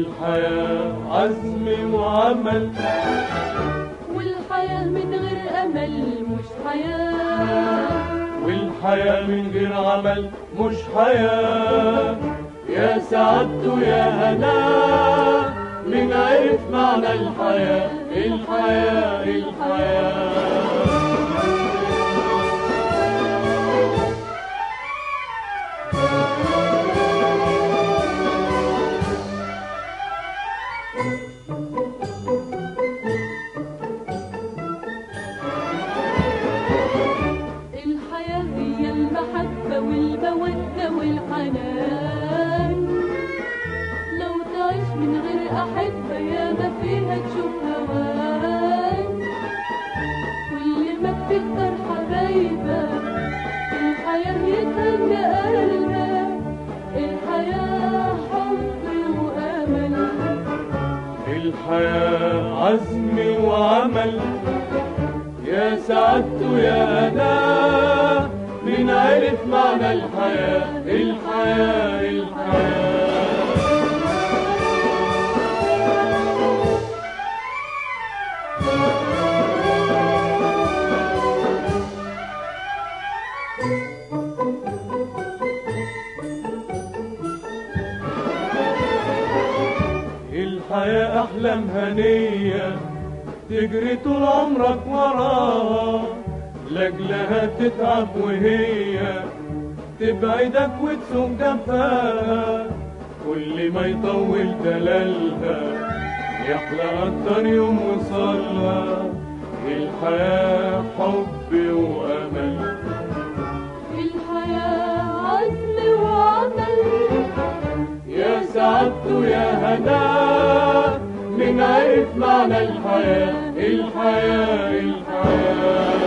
الحياة عزم وعمل والحياة من غير أمل مش حياة والحياة من غير عمل مش حياة يا سعادته يا هناه من عرف معنى الحياة الحياة الحياة الحياة هي المحبة والمودة والحنان لو تعيش من غير أحبة يا ما فيها تشوف هوان كل ما بتكتر حبايبك الحياة يتهنى قلبك الحياة حب وأمل الحياة عزم وعمل يا سعادته يا هناه من عرف معنى الحياة الحياة الحياة الحياة أحلام هنية تجري طول عمرك وراها لأجلها تتعب وهي تبعدك وتسوق جنبها كل ما يطول دلالها يحلى أكتر يوم وصلها الحياة حب وأمل الحياة عزم وعمل يا سعادته يا هناه من عرف معنى الحياة الحياة الحياة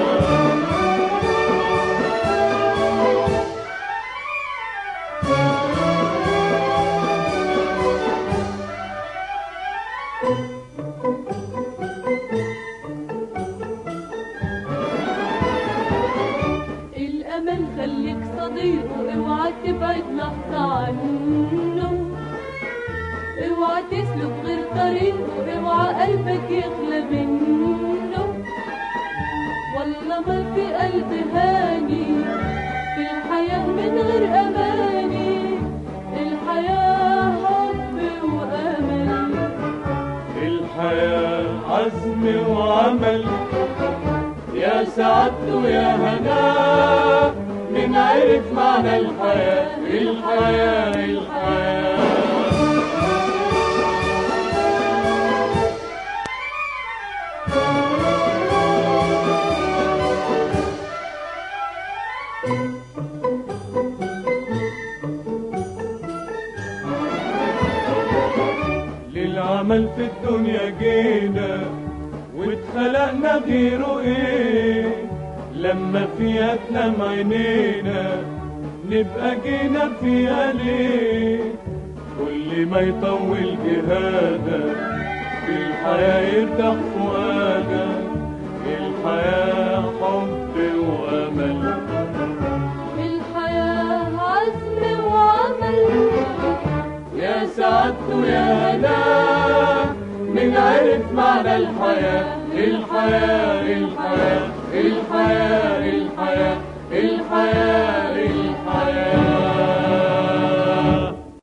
الأمل خليك صديقه اوعى تبعد لحظة عنه اوعى تسلك غير طريقه اوعى قلبك يخلى منه والله ما في قلب هاني في الحياة من غير أماني الحياة حب وأمل الحياة عزم وعمل يا سعادته يا هناه من عرف معنى الحياة الحياة الحياة للعمل في الدنيا جينا واتخلقنا غيره ايه لما فيها تنام عينينا نبقى جينا فيها ليه كل ما يطول جهادك في الحياة يرتاح فؤادك الحياة حب وأمل الحياة عزم وعمل يا سعادته يا هناه من عرف معنى الحياة الحياة الحياة الحياة الحياة الحياة الحياة